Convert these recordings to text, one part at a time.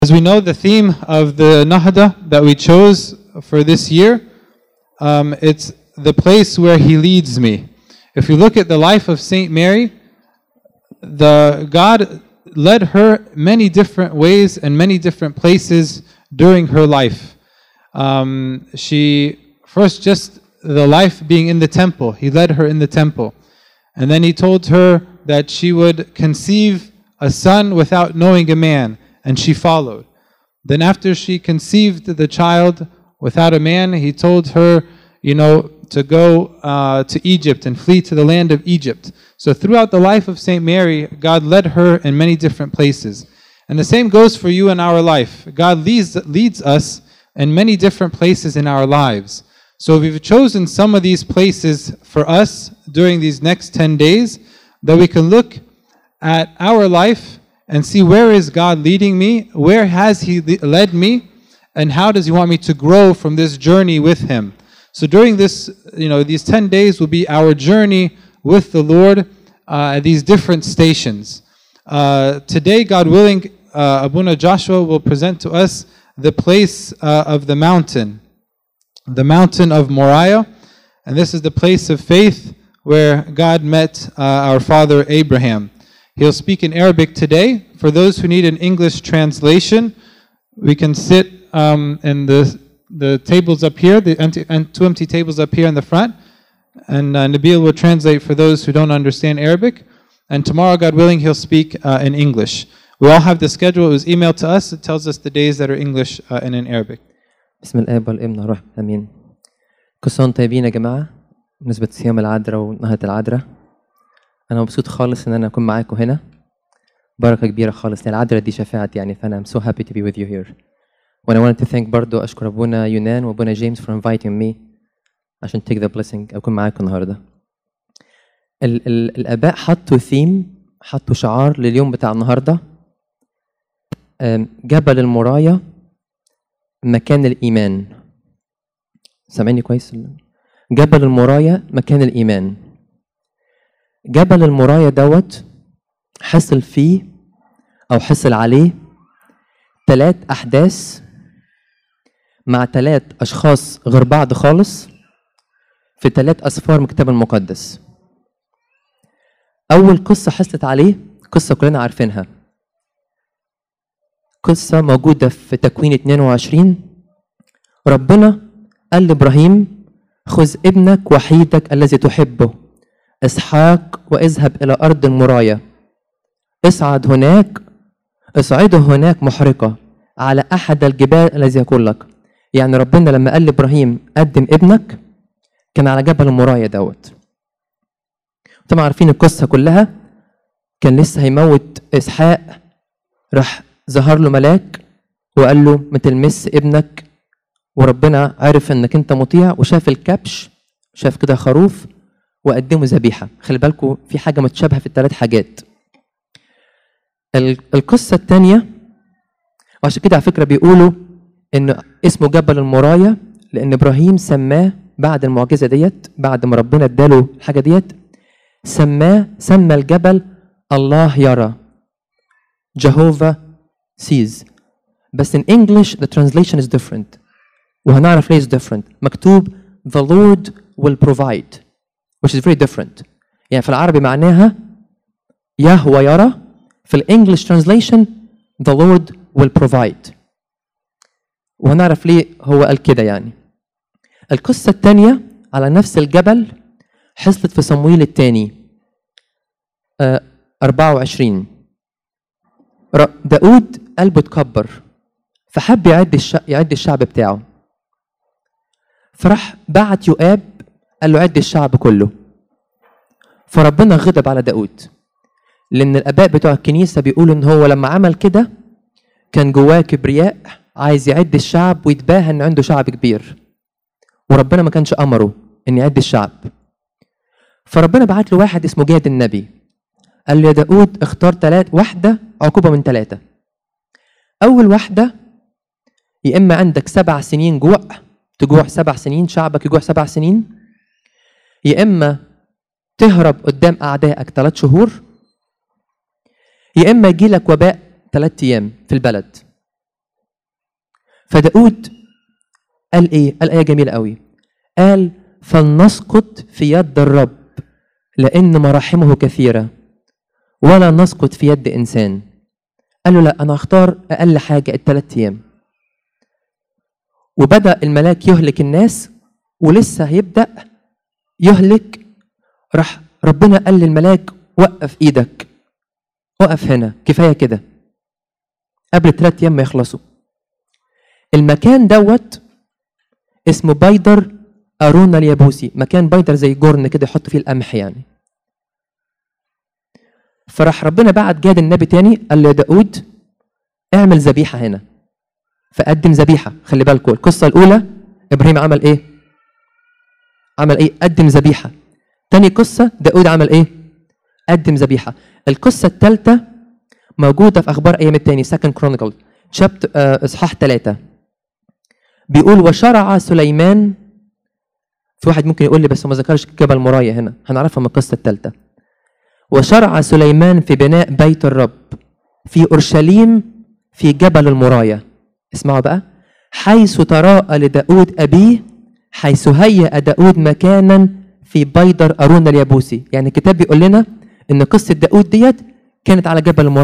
As we know, the theme of the Nahda that we chose for this year, um, it's the place where He leads me. If you look at the life of Saint Mary, the God led her many different ways and many different places during her life. Um, she first just the life being in the temple. He led her in the temple, and then he told her that she would conceive a son without knowing a man, and she followed. Then after she conceived the child without a man, he told her, you know, to go uh, to Egypt and flee to the land of Egypt. So throughout the life of Saint Mary, God led her in many different places. And the same goes for you in our life. God leads, leads us in many different places in our lives. So we've chosen some of these places for us during these next 10 days that we can look at our life and see where is God leading me, where has He led me, and how does He want me to grow from this journey with Him. So during this, you know, these 10 days will be our journey with the Lord uh, at these different stations. Uh, today, God willing, uh, Abuna Joshua will present to us the place uh, of the mountain, the mountain of Moriah. And this is the place of faith where God met uh, our father Abraham. He'll speak in Arabic today. For those who need an English translation, we can sit um, in the the tables up here, the empty, and two empty tables up here in the front. And uh, Nabil will translate for those who don't understand Arabic. And tomorrow, God willing, he'll speak uh, in English. We all have the schedule. It was emailed to us. It tells us the days that are English uh, and in Arabic. بسم الاب والابن والروح امين كل سنه وانتم طيبين يا جماعه بمناسبه صيام العذراء ونهضه العذراء انا مبسوط خالص ان انا اكون معاكم هنا بركه كبيره خالص لان العذراء دي شفاعتي يعني فانا I'm so happy to be with you here وانا wanted to thank برضو اشكر ابونا يونان وابونا جيمس for inviting me عشان take the blessing اكون معاكم النهارده ال ال الاباء حطوا ثيم حطوا شعار لليوم بتاع النهارده أم، جبل المرايه مكان الايمان سامعيني كويس جبل المرايه مكان الايمان جبل المرايه دوت حصل فيه او حصل عليه ثلاث احداث مع ثلاث اشخاص غير بعض خالص في ثلاث اسفار من الكتاب المقدس اول قصه حصلت عليه قصه كلنا عارفينها قصه موجوده في تكوين 22 ربنا قال لابراهيم خذ ابنك وحيدك الذي تحبه اسحاق واذهب الى ارض المرايه اصعد هناك اصعده هناك محرقه على احد الجبال الذي يقول لك يعني ربنا لما قال لابراهيم قدم ابنك كان على جبل المرايه دوت طبعا عارفين القصه كلها كان لسه هيموت اسحاق راح ظهر له ملاك وقال له ما تلمس ابنك وربنا عرف انك انت مطيع وشاف الكبش شاف كده خروف وقدمه ذبيحه خلي بالكم في حاجه متشابهه في الثلاث حاجات ال- القصه الثانيه وعشان كده على فكره بيقولوا ان اسمه جبل المرايه لان ابراهيم سماه بعد المعجزه ديت بعد ما ربنا اداله الحاجه ديت سماه سمى الجبل الله يرى جهوفا سيز بس in English the translation is different وهنعرف ليه is different مكتوب the Lord will provide which is very different يعني في العربي معناها يهوى يرى في الانجلش translation the Lord will provide وهنعرف ليه هو قال كده يعني القصة الثانية على نفس الجبل حصلت في صمويل الثاني آه 24 ر- داود قلبه اتكبر فحب يعد الش... يعد الشعب بتاعه فراح بعت يؤاب قال له عد الشعب كله فربنا غضب على داود لان الاباء بتوع الكنيسه بيقولوا ان هو لما عمل كده كان جواه كبرياء عايز يعد الشعب ويتباهى ان عنده شعب كبير وربنا ما كانش امره ان يعد الشعب فربنا بعت له واحد اسمه جاد النبي قال له يا داود اختار ثلاث واحده عقوبه من ثلاثه اول واحده يا اما عندك سبع سنين جوع تجوع سبع سنين شعبك يجوع سبع سنين يا اما تهرب قدام اعدائك ثلاث شهور يا اما يجي لك وباء ثلاث ايام في البلد فداود قال ايه قال ايه جميله قوي قال فلنسقط في يد الرب لان مراحمه كثيره ولا نسقط في يد انسان قال له لا انا هختار اقل حاجه الثلاث ايام وبدا الملاك يهلك الناس ولسه هيبدا يهلك راح ربنا قال للملاك وقف ايدك وقف هنا كفايه كده قبل الثلاث ايام ما يخلصوا المكان دوت اسمه بايدر ارونا اليابوسي مكان بايدر زي جرن كده يحط فيه القمح يعني فراح ربنا بعت جاد النبي تاني قال له يا داود اعمل ذبيحه هنا فقدم ذبيحه خلي بالكم القصه الاولى ابراهيم عمل ايه عمل ايه قدم ذبيحه تاني قصه داود عمل ايه قدم ذبيحه القصه الثالثه موجوده في اخبار ايام التاني سكند كرونيكل شابت اصحاح ثلاثة بيقول وشرع سليمان في واحد ممكن يقول لي بس ما ذكرش جبل مرايا هنا هنعرفها من القصه الثالثه وشرع سليمان في بناء بيت الرب في اورشليم في جبل المرايا اسمعوا بقى حيث تراءى لداود ابيه حيث هيأ داود مكانا في بيدر أرون اليابوسي يعني الكتاب بيقول لنا ان قصه داود ديت كانت على جبل المرايا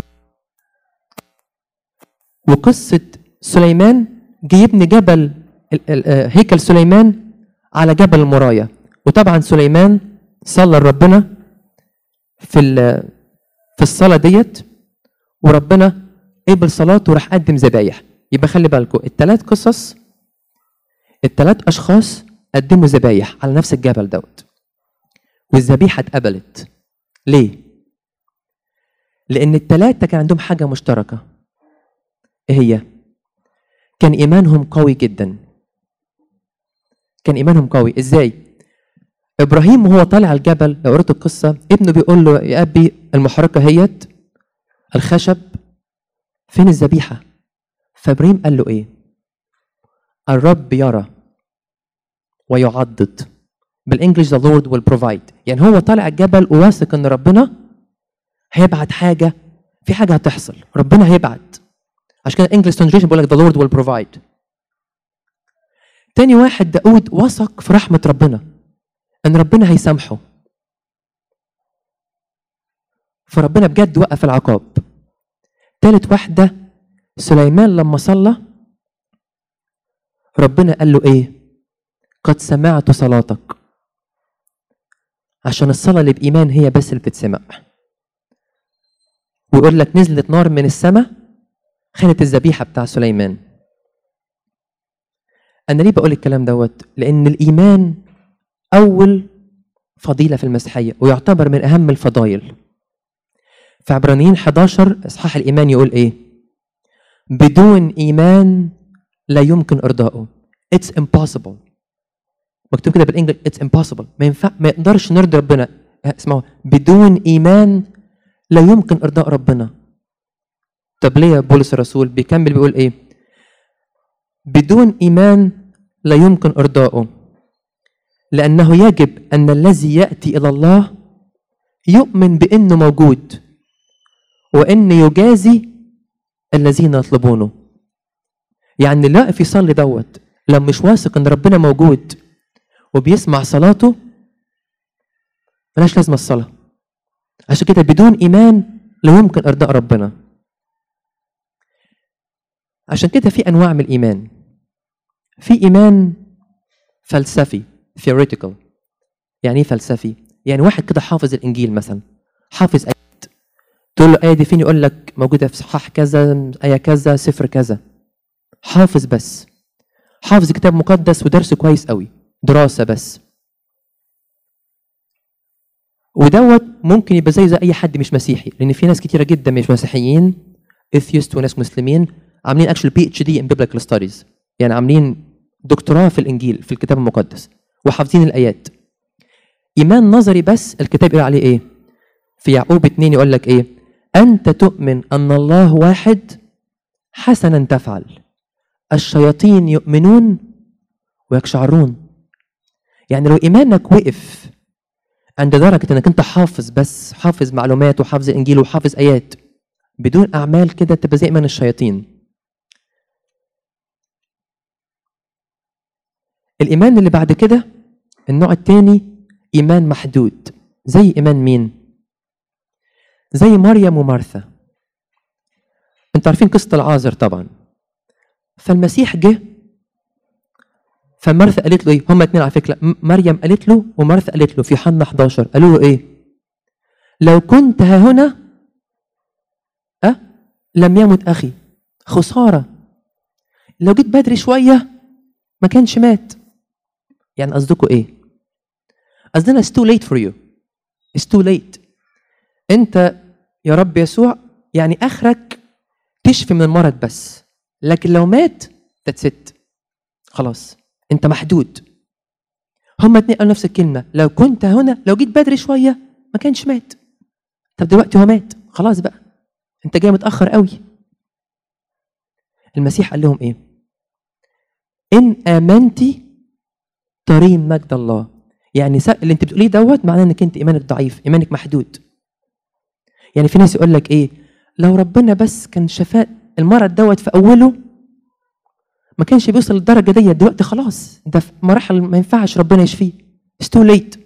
وقصه سليمان جه يبني جبل ال- ال- آه، هيكل سليمان على جبل المرايا وطبعا سليمان صلى لربنا في ال- في الصلاه ديت وربنا قبل صلاته وراح قدم ذبايح يبقى خلي بالكم الثلاث قصص الثلاث اشخاص قدموا ذبايح على نفس الجبل دوت والذبيحه اتقبلت ليه لان الثلاثه كان عندهم حاجه مشتركه ايه هي كان ايمانهم قوي جدا كان ايمانهم قوي ازاي ابراهيم وهو طالع الجبل لو قريت القصه ابنه بيقول له يا ابي المحرقه هيت الخشب فين الذبيحه فابراهيم قال له ايه الرب يرى ويعضد بالانجلش ذا لورد ويل بروفايد يعني هو طالع الجبل وواثق ان ربنا هيبعت حاجه في حاجه هتحصل ربنا هيبعت عشان كده انجلش ترانزليشن بيقول لك ذا لورد ويل بروفايد تاني واحد داود وثق في رحمه ربنا ان ربنا هيسامحه فربنا بجد وقف العقاب تالت واحده سليمان لما صلى ربنا قال له ايه قد سمعت صلاتك عشان الصلاة اللي بإيمان هي بس اللي بتتسمع ويقول لك نزلت نار من السماء خدت الذبيحة بتاع سليمان أنا ليه بقول الكلام دوت لأن الإيمان أول فضيلة في المسيحية ويعتبر من أهم الفضائل في عبرانيين 11 إصحاح الإيمان يقول إيه بدون إيمان لا يمكن إرضائه It's impossible مكتوب كده بالانجلش اتس امبوسيبل ما ينفع ما يقدرش نرضي ربنا اسمعوا بدون ايمان لا يمكن ارضاء ربنا طب ليه يا بولس الرسول بيكمل بيقول ايه بدون ايمان لا يمكن ارضائه لانه يجب ان الذي ياتي الى الله يؤمن بانه موجود وان يجازي الذين يطلبونه يعني اللي واقف يصلي دوت لو مش واثق ان ربنا موجود وبيسمع صلاته ملهاش لازمه الصلاه عشان كده بدون ايمان لا يمكن ارضاء ربنا عشان كده في انواع من الايمان في ايمان فلسفي theoretical يعني ايه فلسفي يعني واحد كده حافظ الانجيل مثلا حافظ ايات تقول له ايه دي فين يقول لك موجوده في صحاح كذا ايه كذا سفر كذا حافظ بس حافظ كتاب مقدس ودرسه كويس قوي دراسه بس ودوت ممكن يبقى زي زي اي حد مش مسيحي لان في ناس كتيره جدا مش مسيحيين اثيست وناس مسلمين عاملين اكشلي بي اتش دي ان بيبليكال ستاديز يعني عاملين دكتوراه في الانجيل في الكتاب المقدس وحافظين الايات ايمان نظري بس الكتاب يقول عليه ايه في يعقوب اتنين يقول لك ايه انت تؤمن ان الله واحد حسنا تفعل الشياطين يؤمنون ويقشعرون يعني لو ايمانك وقف عند درجه انك انت حافظ بس حافظ معلومات وحافظ الانجيل وحافظ ايات بدون اعمال كده تبقى زي ايمان الشياطين الإيمان اللي بعد كده النوع التاني إيمان محدود زي إيمان مين؟ زي مريم ومارثا انتوا عارفين قصة العازر طبعا فالمسيح جه فمارثا قالت له ايه؟ هما اتنين على فكرة م- مريم قالت له ومارثا قالت له في حنا 11 قالوا له ايه؟ لو كنت ها هنا أه؟ لم يمت أخي خسارة لو جيت بدري شوية ما كانش مات يعني قصدكم ايه؟ قصدنا it's too late for you it's too late انت يا رب يسوع يعني اخرك تشفي من المرض بس لكن لو مات that's it خلاص انت محدود هما اتنين قالوا نفس الكلمة لو كنت هنا لو جيت بدري شوية ما كانش مات طب دلوقتي هو مات خلاص بقى انت جاي متأخر قوي المسيح قال لهم ايه ان امنتي ترين مجد الله يعني س- اللي انت بتقوليه دوت معناه انك انت ايمانك ضعيف ايمانك محدود يعني في ناس يقول لك ايه لو ربنا بس كان شفاء المرض دوت في اوله ما كانش بيوصل للدرجه ديت دلوقتي خلاص ده في مراحل ما ينفعش ربنا يشفيه It's too late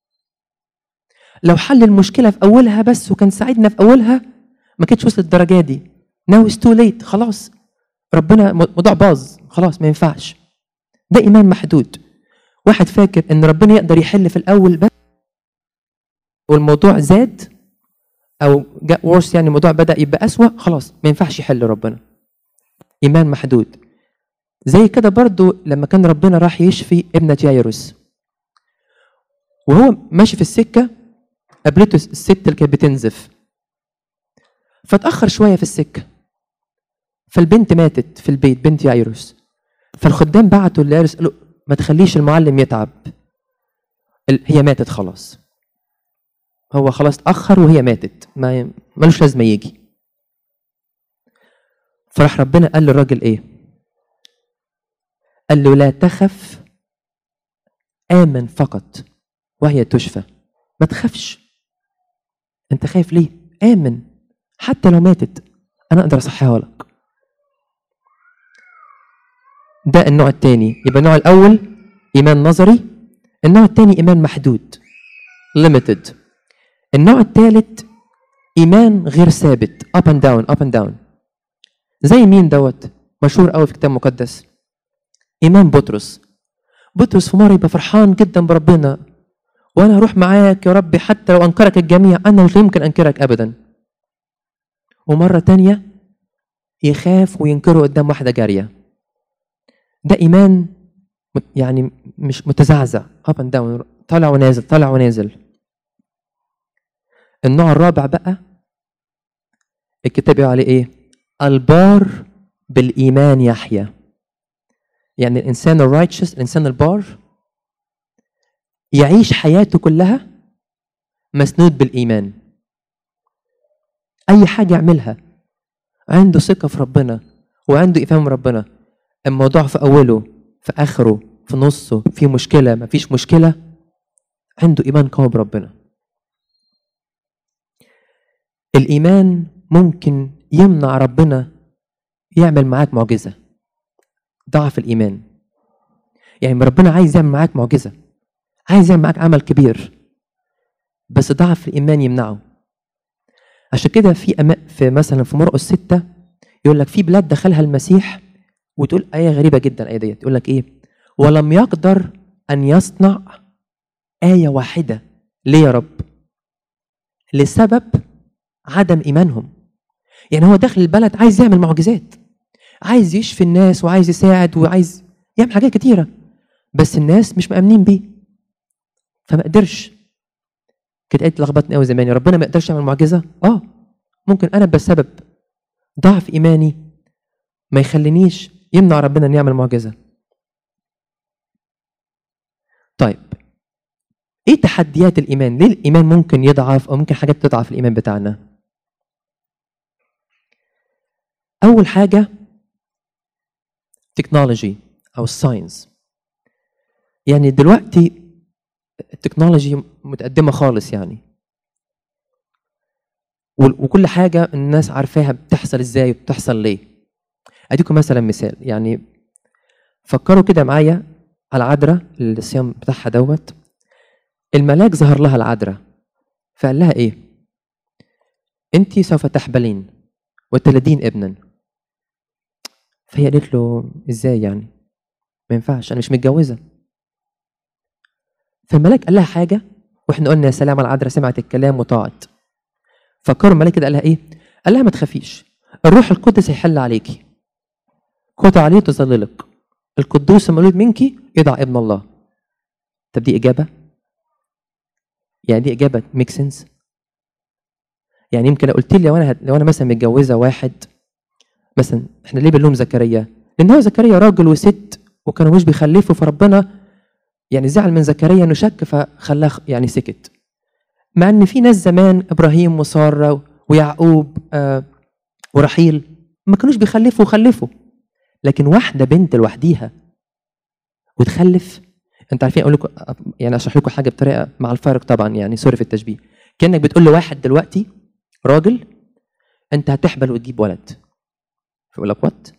لو حل المشكله في اولها بس وكان ساعدنا في اولها ما كانتش وصلت للدرجه دي now it's too late خلاص ربنا موضوع باظ خلاص ما ينفعش ده ايمان محدود واحد فاكر ان ربنا يقدر يحل في الاول بس والموضوع زاد او جاء ورس يعني الموضوع بدا يبقى اسوا خلاص ما ينفعش يحل ربنا ايمان محدود زي كده برضو لما كان ربنا راح يشفي ابنة يايروس وهو ماشي في السكة قابلته الست اللي كانت بتنزف فاتأخر شوية في السكة فالبنت ماتت في البيت بنت يايروس فالخدام بعتوا ليايروس قالوا ما تخليش المعلم يتعب ال- هي ماتت خلاص هو خلاص اتأخر وهي ماتت ما ملوش لازمة يجي فراح ربنا قال للراجل ايه قال له لا تخف آمن فقط وهي تشفى ما تخافش انت خايف ليه آمن حتى لو ماتت انا اقدر اصحيها لك ده النوع الثاني يبقى النوع الاول ايمان نظري النوع الثاني ايمان محدود limited النوع الثالث ايمان غير ثابت up and down up and down زي مين دوت مشهور قوي في الكتاب المقدس ايمان بطرس بطرس في مره يبقى فرحان جدا بربنا وانا هروح معاك يا ربي حتى لو انكرك الجميع انا مش يمكن انكرك ابدا ومره تانية يخاف وينكره قدام واحده جاريه ده ايمان مت- يعني مش متزعزع up and down طالع ونازل طالع ونازل النوع الرابع بقى الكتاب يقول عليه ايه البار بالايمان يحيا يعني الانسان الرايتشس الانسان البار يعيش حياته كلها مسنود بالايمان اي حاجه يعملها عنده ثقه في ربنا وعنده ايمان من ربنا الموضوع في اوله في اخره في نصه في مشكله ما فيش مشكله عنده ايمان قوي بربنا الايمان ممكن يمنع ربنا يعمل معاك معجزه ضعف الايمان يعني ربنا عايز يعمل معاك معجزه عايز يعمل معاك عمل كبير بس ضعف الايمان يمنعه عشان كده في أما في مثلا في مرقس ستة يقول لك في بلاد دخلها المسيح وتقول آية غريبة جدا الآية ديت يقول لك إيه ولم يقدر أن يصنع آية واحدة ليه يا رب لسبب عدم إيمانهم يعني هو داخل البلد عايز يعمل معجزات عايز يشفي الناس وعايز يساعد وعايز يعمل حاجات كتيرة بس الناس مش مأمنين بيه فما قدرش كانت آية لخبطني قوي زمان يا ربنا ما يقدرش يعمل معجزة اه ممكن أنا بسبب ضعف إيماني ما يخلينيش يمنع ربنا إن يعمل معجزة طيب ايه تحديات الايمان ليه الايمان ممكن يضعف او ممكن حاجات تضعف الايمان بتاعنا اول حاجه تكنولوجي او الساينس يعني دلوقتي التكنولوجي متقدمه خالص يعني وال- وكل حاجه الناس عارفاها بتحصل ازاي وبتحصل ليه اديكم مثلا مثال يعني فكروا كده معايا على العذراء الصيام بتاعها دوت الملاك ظهر لها العذراء فقال لها ايه انت سوف تحبلين وتلدين ابنا فهي قالت له ازاي يعني ما ينفعش انا مش متجوزه فالملاك قال لها حاجه واحنا قلنا يا سلام على العذراء سمعت الكلام وطاعت فكر الملاك كده قال لها ايه قال لها ما تخافيش الروح القدس هيحل عليكي قوة عليه تظللك القدوس المولود منك يدعى ابن الله طب دي اجابه يعني دي اجابه ميك سنس يعني يمكن لو قلت لي لو انا هد... لو انا مثلا متجوزه واحد مثلا احنا ليه بنلوم زكريا؟ لان هو زكريا راجل وست وكانوا مش بيخلفوا فربنا يعني زعل من زكريا انه شك فخلاه يعني سكت. مع ان في ناس زمان ابراهيم وساره ويعقوب آه ورحيل ما كانوش بيخلفوا وخلفوا لكن واحده بنت لوحديها وتخلف انت عارفين اقول لكم يعني اشرح لكم حاجه بطريقه مع الفارق طبعا يعني سوري في التشبيه كانك بتقول لواحد دلوقتي راجل انت هتحبل وتجيب ولد فيقول لك وات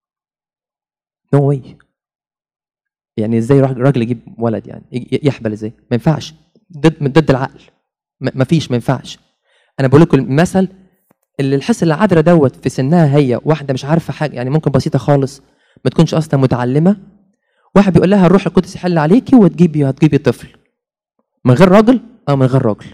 نو واي يعني ازاي راجل يجيب ولد يعني يحبل ازاي ما ينفعش ضد ضد العقل ما فيش ما ينفعش انا بقول لكم المثل اللي الحس اللي عذرة دوت في سنها هي واحده مش عارفه حاجه يعني ممكن بسيطه خالص ما تكونش اصلا متعلمه واحد بيقول لها الروح القدس يحل عليكي وتجيبي هتجيبي طفل من غير راجل او من غير راجل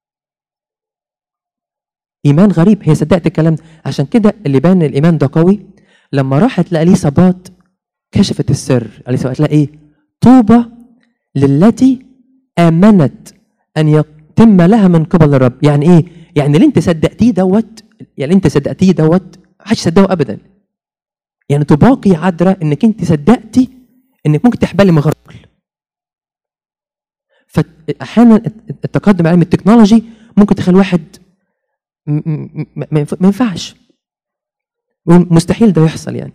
ايمان غريب هي صدقت الكلام ده عشان كده اللي بان الايمان ده قوي لما راحت لاليصابات كشفت السر اليصابات لها ايه طوبى للتي امنت ان يتم لها من قبل الرب يعني ايه يعني اللي انت صدقتيه دوت يعني اللي انت صدقتيه دوت محدش صدقه ابدا يعني تباقي عذرة انك انت صدقتي انك ممكن تحبلي من غير راجل فاحيانا التقدم علم التكنولوجي ممكن تخلي واحد ما ينفعش مستحيل ده يحصل يعني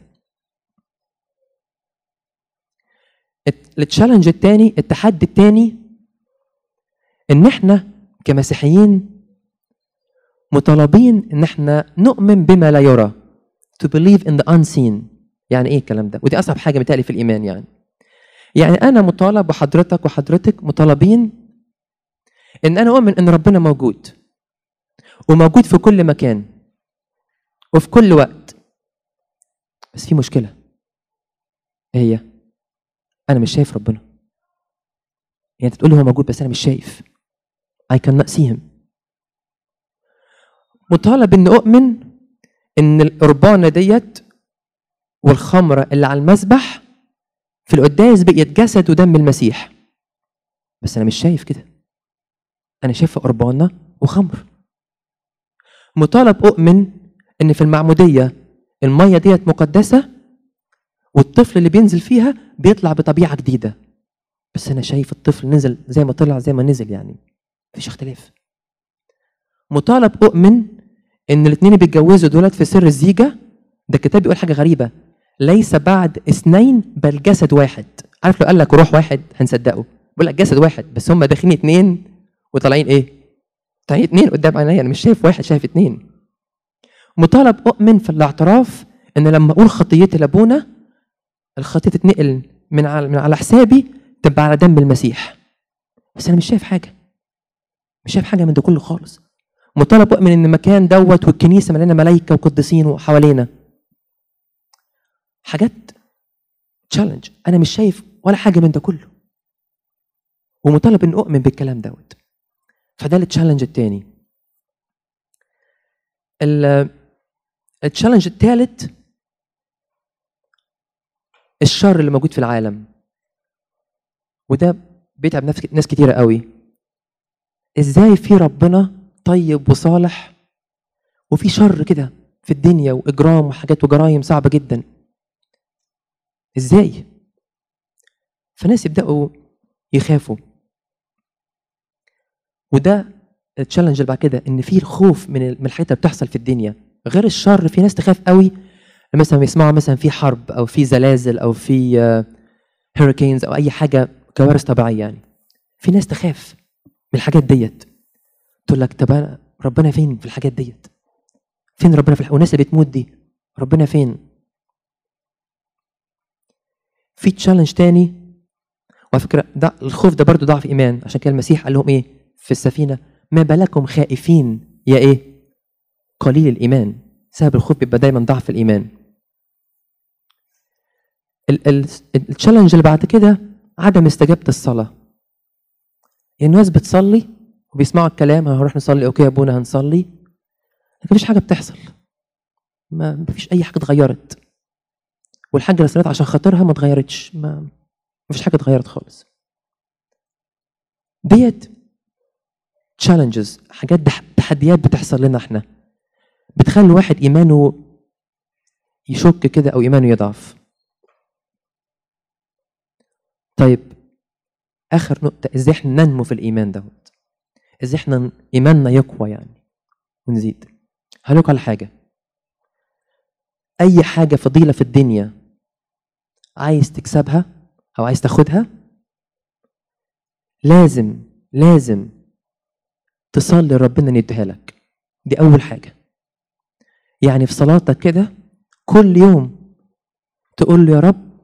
التشالنج الثاني التحدي الثاني ان احنا كمسيحيين مطالبين ان احنا نؤمن بما لا يرى to believe in the unseen يعني ايه الكلام ده ودي اصعب حاجه متهيألي في الايمان يعني يعني انا مطالب وحضرتك وحضرتك مطالبين ان انا اؤمن ان ربنا موجود وموجود في كل مكان وفي كل وقت بس في مشكله ايه هي انا مش شايف ربنا يعني انت تقول لي هو موجود بس انا مش شايف I cannot see him مطالب ان اؤمن ان القربانه ديت والخمره اللي على المذبح في القداس بقيت جسد ودم المسيح بس انا مش شايف كده انا شايف قربانه وخمر مطالب اؤمن ان في المعموديه الميه ديت مقدسه والطفل اللي بينزل فيها بيطلع بطبيعه جديده بس انا شايف الطفل نزل زي ما طلع زي ما نزل يعني مفيش اختلاف مطالب اؤمن ان الاثنين اللي بيتجوزوا دولت في سر الزيجه ده الكتاب بيقول حاجه غريبه ليس بعد اثنين بل جسد واحد عارف لو قال لك روح واحد هنصدقه بيقول لك جسد واحد بس هم داخلين اثنين وطالعين ايه طالعين اثنين قدام عينيا انا مش شايف واحد شايف اثنين مطالب اؤمن في الاعتراف ان لما اقول خطيتي لابونا الخطيه تتنقل من على من على حسابي تبقى على دم المسيح بس انا مش شايف حاجه مش شايف حاجه من ده كله خالص مطالب اؤمن ان المكان دوت والكنيسه مليانه ملائكه وقديسين وحوالينا حاجات تشالنج انا مش شايف ولا حاجه من ده كله ومطالب ان اؤمن بالكلام دوت فده التشالنج التاني التشالنج الثالث الشر اللي موجود في العالم وده بيتعب ناس كتيره قوي ازاي في ربنا طيب وصالح وفي شر كده في الدنيا واجرام وحاجات وجرايم صعبه جدا ازاي فناس يبداوا يخافوا وده التشالنج اللي بعد كده ان في خوف من من الحاجات اللي بتحصل في الدنيا غير الشر في ناس تخاف قوي مثلا يسمعوا مثلا في حرب او في زلازل او في هurricanes او اي حاجه كوارث طبيعيه يعني في ناس تخاف من الحاجات ديت تقول لك طب أنا ربنا فين في الحاجات ديت فين ربنا في الحاجات والناس اللي بتموت دي ربنا فين في تشالنج تاني على فكره ده الخوف ده برضو ضعف ايمان عشان كده المسيح قال لهم ايه في السفينه ما بالكم خائفين يا ايه قليل الايمان سبب الخوف بيبقى دايما ضعف الايمان التشالنج اللي بعد كده عدم استجابه الصلاه يعني الناس بتصلي وبيسمعوا الكلام هنروح نصلي اوكي يا ابونا هنصلي لكن مفيش حاجه بتحصل ما مفيش اي حاجه اتغيرت والحاجه اللي صليت عشان خاطرها ما اتغيرتش ما مفيش حاجه اتغيرت خالص ديت تشالنجز حاجات تحديات بتحصل لنا احنا بتخلي واحد ايمانه يشك كده او ايمانه يضعف طيب اخر نقطه ازاي احنا ننمو في الايمان دوت ازاي احنا ايماننا يقوى يعني ونزيد هقول على حاجه اي حاجه فضيله في الدنيا عايز تكسبها او عايز تاخدها لازم لازم تصلي ربنا ان يديها لك دي اول حاجه يعني في صلاتك كده كل يوم تقول له يا رب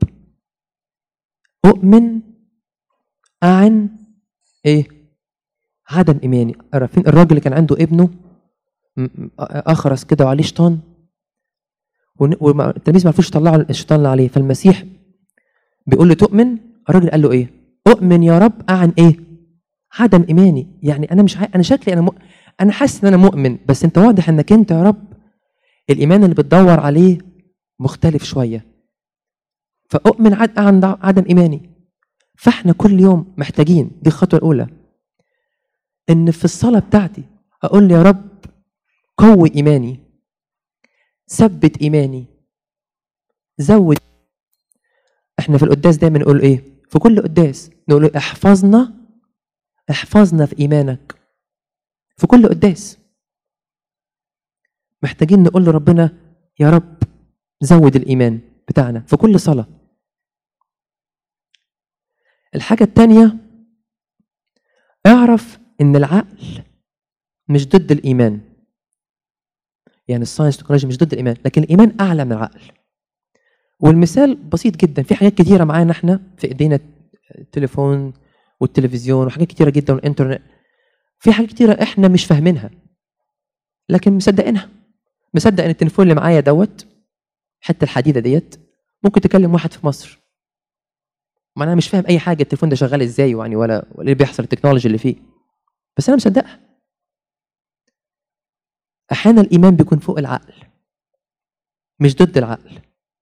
اؤمن اعن ايه عدم ايماني عارفين الراجل اللي كان عنده ابنه اخرس كده وعليه شيطان والتلاميذ ما عرفوش يطلعوا الشيطان اللي عليه فالمسيح بيقول له تؤمن الراجل قال له ايه اؤمن يا رب اعن ايه عدم ايماني يعني انا مش ع... انا شكلي انا م... انا حاسس ان انا مؤمن بس انت واضح انك انت يا رب الايمان اللي بتدور عليه مختلف شويه فاؤمن عد... عن عدم ايماني فاحنا كل يوم محتاجين دي الخطوه الاولى ان في الصلاه بتاعتي اقول يا رب قوي ايماني ثبت ايماني زود احنا في القداس دايما نقول ايه في كل قداس نقول احفظنا احفظنا في ايمانك في كل قداس محتاجين نقول لربنا يا رب زود الايمان بتاعنا في كل صلاه الحاجه الثانيه اعرف ان العقل مش ضد الايمان يعني الساينس تكنولوجي مش ضد الايمان لكن الايمان اعلى من العقل والمثال بسيط جدا في حاجات كتيره معانا احنا في ايدينا التليفون والتلفزيون وحاجات كتيره جدا والانترنت في حاجات كتيره احنا مش فاهمينها لكن مصدقينها مصدق ان التليفون اللي معايا دوت حتى الحديده ديت ممكن تكلم واحد في مصر ما انا مش فاهم اي حاجه التليفون ده شغال ازاي يعني ولا ولا اللي بيحصل التكنولوجي اللي فيه بس انا مصدقها احيانا الايمان بيكون فوق العقل مش ضد العقل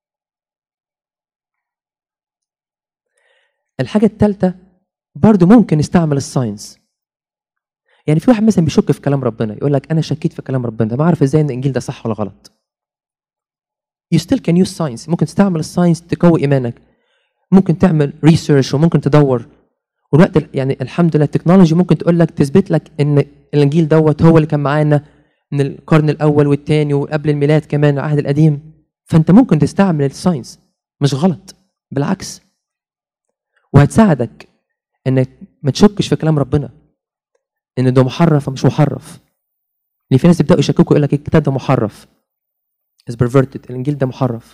الحاجه الثالثه برضو ممكن نستعمل الساينس يعني في واحد مثلا بيشك في كلام ربنا يقول لك انا شكيت في كلام ربنا ما اعرف ازاي ان الانجيل ده صح ولا غلط you still can use science ممكن تستعمل الساينس تقوي ايمانك ممكن تعمل ريسيرش وممكن تدور والوقت يعني الحمد لله التكنولوجي ممكن تقول لك تثبت لك ان الانجيل دوت هو اللي كان معانا من القرن الاول والثاني وقبل الميلاد كمان العهد القديم فانت ممكن تستعمل الساينس مش غلط بالعكس وهتساعدك انك ما تشكش في كلام ربنا ان ده محرف ومش محرف لان في ناس يبداوا يشككوا يقول لك الكتاب ده محرف is perverted الانجيل ده محرف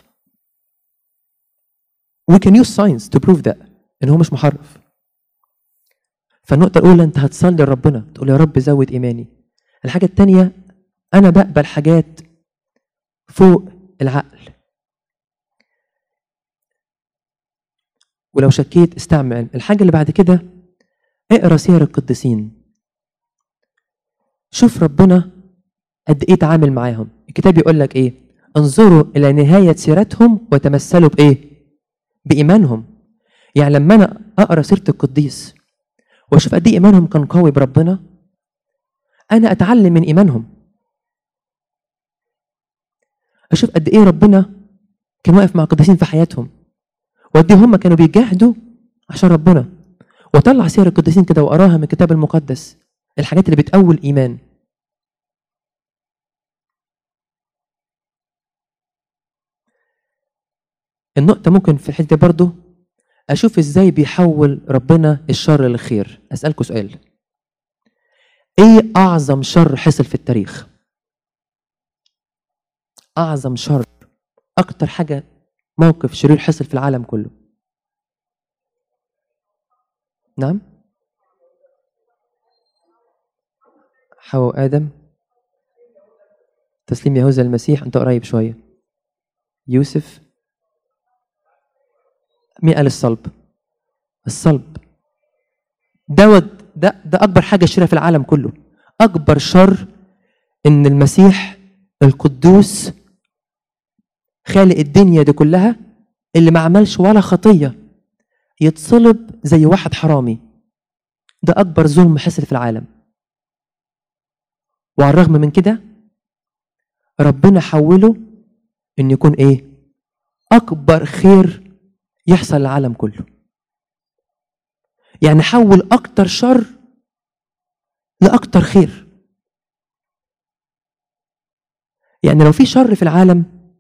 we can use science to prove that ان هو مش محرف فالنقطة الأولى أنت هتصلي لربنا تقول يا رب زود إيماني الحاجة الثانية أنا بقبل حاجات فوق العقل ولو شكيت استعمل الحاجة اللي بعد كده اقرا سير القديسين شوف ربنا قد ايه تعامل معاهم الكتاب يقول لك ايه انظروا الى نهاية سيرتهم وتمثلوا بايه بإيمانهم يعني لما أنا أقرأ سيرة القديس وأشوف قد إيه إيمانهم كان قوي بربنا أنا أتعلم من إيمانهم أشوف قد إيه ربنا كان واقف مع القديسين في حياتهم وقد إيه هم كانوا بيجاهدوا عشان ربنا وأطلع سير القديسين كده وأراها من الكتاب المقدس الحاجات اللي بتقوي الإيمان النقطة ممكن في الحتة برضو أشوف إزاي بيحول ربنا الشر للخير أسألكوا سؤال إيه أعظم شر حصل في التاريخ أعظم شر أكتر حاجة موقف شرير حصل في العالم كله نعم حواء وآدم تسليم يهوذا المسيح أنت قريب شوية يوسف مين قال الصلب الصلب دوت ده ده أكبر حاجة شريرة في العالم كله أكبر شر إن المسيح القدوس خالق الدنيا دي كلها اللي ما عملش ولا خطية يتصلب زي واحد حرامي ده أكبر ظلم حصل في العالم وعلى الرغم من كده ربنا حوله إن يكون إيه؟ أكبر خير يحصل للعالم كله يعني حول أكتر شر لأكتر خير يعني لو في شر في العالم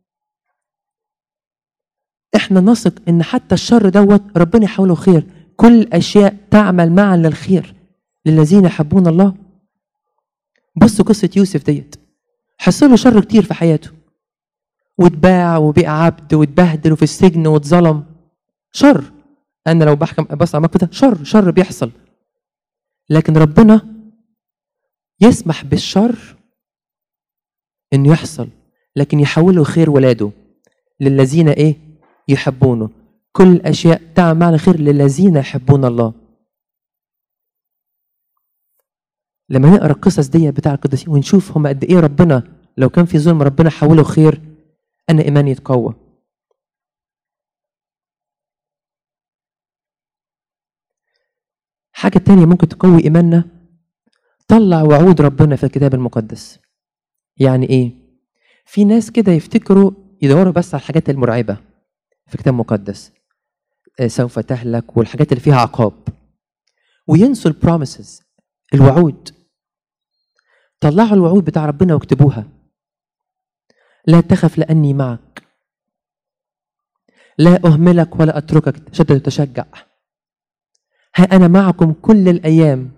احنا نثق ان حتى الشر دوت ربنا يحوله خير كل الاشياء تعمل معا للخير للذين يحبون الله بصوا قصه يوسف ديت حصل له شر كتير في حياته واتباع وبقى عبد واتبهدل وفي السجن واتظلم شر انا لو بحكم بص على كده شر شر بيحصل لكن ربنا يسمح بالشر انه يحصل لكن يحوله خير ولاده للذين ايه يحبونه كل الاشياء تعمل معنا خير للذين يحبون الله لما نقرا القصص دي بتاع القديسين ونشوف هم قد ايه ربنا لو كان في ظلم ربنا حوله خير انا ايماني يتقوى حاجة تانية ممكن تقوي إيماننا طلع وعود ربنا في الكتاب المقدس يعني إيه؟ في ناس كده يفتكروا يدوروا بس على الحاجات المرعبة في الكتاب المقدس آه، سوف تهلك والحاجات اللي فيها عقاب وينسوا البروميسز الوعود طلعوا الوعود بتاع ربنا واكتبوها لا تخف لأني معك لا أهملك ولا أتركك شدد وتشجع ها أنا معكم كل الأيام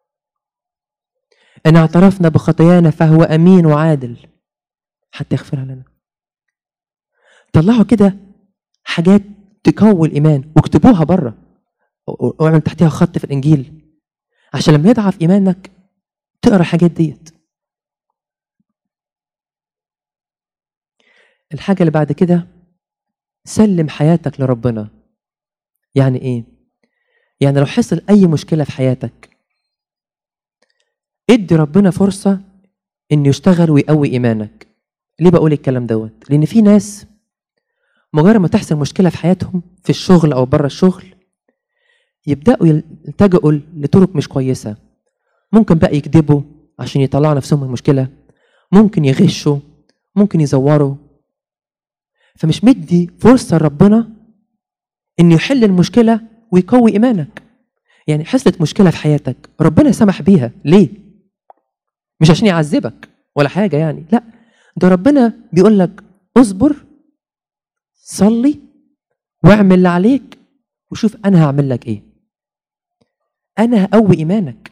إن اعترفنا بخطايانا فهو أمين وعادل حتى يغفرها لنا طلعوا كده حاجات تقوي الإيمان واكتبوها بره واعمل تحتها خط في الإنجيل عشان لما يضعف إيمانك تقرا الحاجات ديت الحاجة اللي بعد كده سلم حياتك لربنا يعني ايه يعني لو حصل اي مشكلة في حياتك ادي ربنا فرصة انه يشتغل ويقوي ايمانك ليه بقول الكلام دوت لان في ناس مجرد ما تحصل مشكلة في حياتهم في الشغل او بره الشغل يبدأوا يلتجئوا لطرق مش كويسة ممكن بقى يكذبوا عشان يطلعوا نفسهم من المشكلة ممكن يغشوا ممكن يزوروا فمش مدي فرصة لربنا إنه يحل المشكلة ويقوي إيمانك يعني حصلت مشكلة في حياتك ربنا سمح بيها ليه؟ مش عشان يعذبك ولا حاجة يعني لا ده ربنا بيقول لك اصبر صلي واعمل اللي عليك وشوف أنا هعمل لك إيه أنا هقوي إيمانك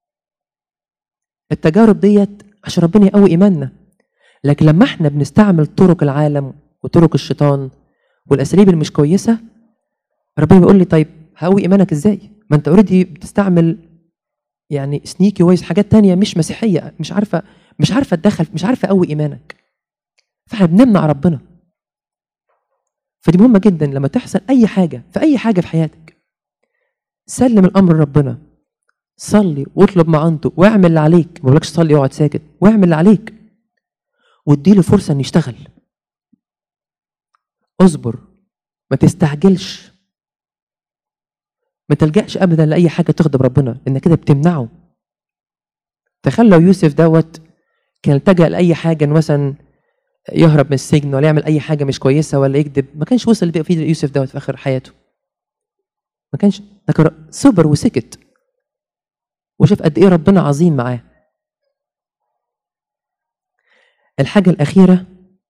التجارب ديت عشان ربنا يقوي إيماننا لكن لما احنا بنستعمل طرق العالم وطرق الشيطان والاساليب اللي مش كويسه ربنا بيقول لي طيب هقوي ايمانك ازاي؟ ما انت اوريدي بتستعمل يعني سنيكي وايز حاجات تانية مش مسيحيه مش عارفه مش عارفه اتدخل مش عارفه اقوي ايمانك فاحنا بنمنع ربنا فدي مهمه جدا لما تحصل اي حاجه في اي حاجه في حياتك سلم الامر لربنا صلي واطلب معانته واعمل اللي عليك ما بقولكش صلي واقعد ساكت واعمل اللي عليك واديله فرصه انه يشتغل اصبر ما تستعجلش ما تلجأش ابدا لاي حاجه تغضب ربنا ان كده بتمنعه تخيل لو يوسف دوت كان التجأ لاي حاجه انه مثلا يهرب من السجن ولا يعمل اي حاجه مش كويسه ولا يكذب ما كانش وصل اللي بقى فيه يوسف دوت في اخر حياته ما كانش لكن صبر وسكت وشاف قد ايه ربنا عظيم معاه الحاجه الاخيره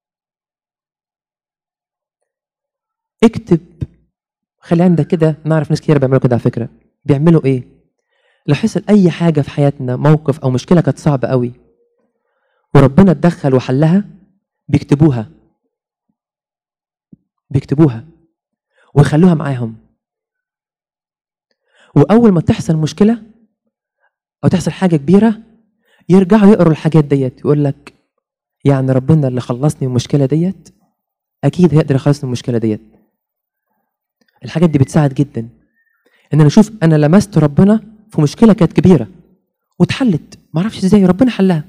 اكتب خلي عندك كده نعرف ناس كتير بيعملوا كده على فكره بيعملوا ايه لو حصل اي حاجه في حياتنا موقف او مشكله كانت صعبه قوي وربنا اتدخل وحلها بيكتبوها بيكتبوها ويخلوها معاهم واول ما تحصل مشكله او تحصل حاجه كبيره يرجعوا يقروا الحاجات ديت يقول لك يعني ربنا اللي خلصني من المشكله ديت اكيد هيقدر يخلصني من المشكله ديت الحاجات دي بتساعد جدا ان انا اشوف انا لمست ربنا في مشكله كانت كبيره واتحلت ما اعرفش ازاي ربنا حلها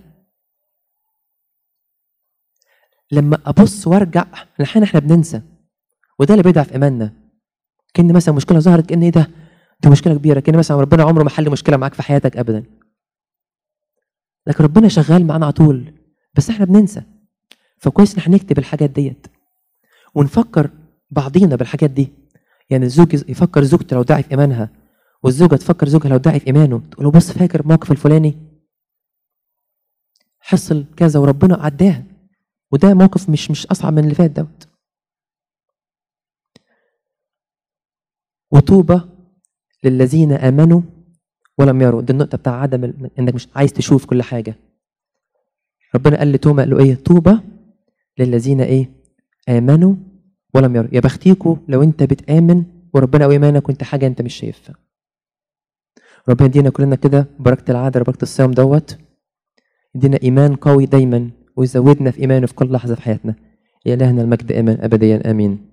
لما ابص وارجع احيانا احنا بننسى وده اللي بيضعف ايماننا كان مثلا مشكله ظهرت كان ايه ده دي مشكله كبيره كان مثلا ربنا عمره ما حل مشكله معاك في حياتك ابدا لكن ربنا شغال معانا على طول بس احنا بننسى فكويس ان احنا نكتب الحاجات ديت ونفكر بعضينا بالحاجات دي يعني الزوج يفكر زوجته لو ضعف ايمانها والزوجه تفكر زوجها لو ضعف ايمانه تقول له بص فاكر الموقف الفلاني حصل كذا وربنا عداها وده موقف مش مش اصعب من اللي فات دوت وطوبى للذين امنوا ولم يروا دي النقطه بتاع عدم ال- انك مش عايز تشوف كل حاجه ربنا قال لتوما قال له ايه طوبى للذين ايه امنوا ولم يروا يا بختيكوا لو انت بتامن وربنا قوي ايمانك وانت حاجه انت مش شايفها ربنا يدينا كلنا كده بركه العاده بركه الصيام دوت يدينا ايمان قوي دايما ويزودنا في ايمانه في كل لحظه في حياتنا يا الهنا المجد ايمان ابديا امين